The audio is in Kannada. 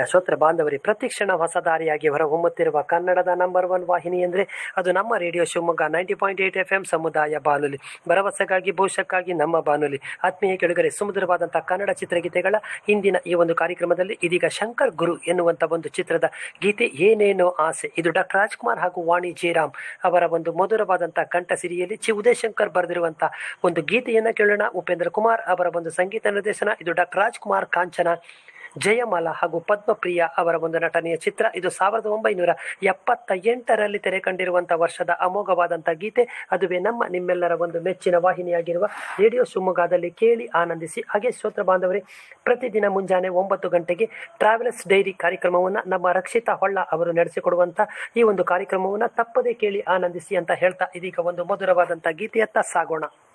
ಪ್ರೀತಿಯ ಶ್ರೋತೃ ಬಾಂಧವರೇ ಪ್ರತಿಕ್ಷಣ ಹೊಸ ದಾರಿಯಾಗಿ ಹೊರಹೊಮ್ಮುತ್ತಿರುವ ಕನ್ನಡದ ನಂಬರ್ ಒನ್ ವಾಹಿನಿ ಅಂದರೆ ಅದು ನಮ್ಮ radio Shivamogga ninety point eight F M ಸಮುದಾಯ ಬಾನುಲಿ ಭರವಸೆಗಾಗಿ ಭವಿಷ್ಯಕ್ಕಾಗಿ ನಮ್ಮ ಬಾನುಲಿ ಆತ್ಮೀಯ ಕೆಳಗರೆ ಸುಮಧುರವಾದಂತಹ ಕನ್ನಡ ಚಿತ್ರಗೀತೆಗಳ ಇಂದಿನ ಈ ಒಂದು ಕಾರ್ಯಕ್ರಮದಲ್ಲಿ ಇದೀಗ ಶಂಕರ್ ಗುರು ಎನ್ನುವಂಥ ಒಂದು ಚಿತ್ರದ ಗೀತೆ ಏನೇನೋ ಆಸೆ ಇದು ಡಾಕ್ಟರ್ ರಾಜ್ಕುಮಾರ್ ಹಾಗೂ ವಾಣಿ ಜಯರಾಮ್ ಅವರ ಒಂದು ಮಧುರವಾದಂತಹ ಕಂಠಸಿರಿಯಲ್ಲಿ ಚಿ ಉದಯಶಂಕರ್ ಬರೆದಿರುವಂತಹ ಒಂದು ಗೀತೆಯನ್ನು ಕೇಳೋಣ ಉಪೇಂದ್ರ ಕುಮಾರ್ ಅವರ ಒಂದು ಸಂಗೀತ ನಿರ್ದೇಶನ ಇದು ಡಾಕ್ಟರ್ ರಾಜ್ಕುಮಾರ್ ಕಾಂಚನ ಜಯಮಾಲ ಹಾಗೂ ಪದ್ಮಪ್ರಿಯ ಅವರ ಒಂದು ನಟನೆಯ ಚಿತ್ರ ಇದು ಸಾವಿರದ ಒಂಬೈನೂರ ಎಪ್ಪತ್ತ ಎಂಟರಲ್ಲಿ ತೆರೆ ಕಂಡಿರುವಂತಹ ವರ್ಷದ ಅಮೋಘವಾದಂಥ ಗೀತೆ ಅದುವೇ ನಮ್ಮ ನಿಮ್ಮೆಲ್ಲರ ಒಂದು ಮೆಚ್ಚಿನ ವಾಹಿನಿಯಾಗಿರುವ ರೇಡಿಯೋ ಶಿವಮೊಗ್ಗದಲ್ಲಿ ಕೇಳಿ ಆನಂದಿಸಿ ಹಾಗೆ ಶ್ರೋತ್ರ ಬಾಂಧವರೇ ಪ್ರತಿದಿನ ಮುಂಜಾನೆ ಒಂಬತ್ತು ಗಂಟೆಗೆ ಟ್ರಾವೆಲರ್ಸ್ ಡೈರಿ ಕಾರ್ಯಕ್ರಮವನ್ನು ನಮ್ಮ ರಕ್ಷಿತಾ ಹೊಳ್ಳ ಅವರು ನಡೆಸಿಕೊಡುವಂಥ ಈ ಒಂದು ಕಾರ್ಯಕ್ರಮವನ್ನು ತಪ್ಪದೇ ಕೇಳಿ ಆನಂದಿಸಿ ಅಂತ ಹೇಳ್ತಾ ಇದೀಗ ಒಂದು ಮಧುರವಾದಂಥ ಗೀತೆಯತ್ತ ಸಾಗೋಣ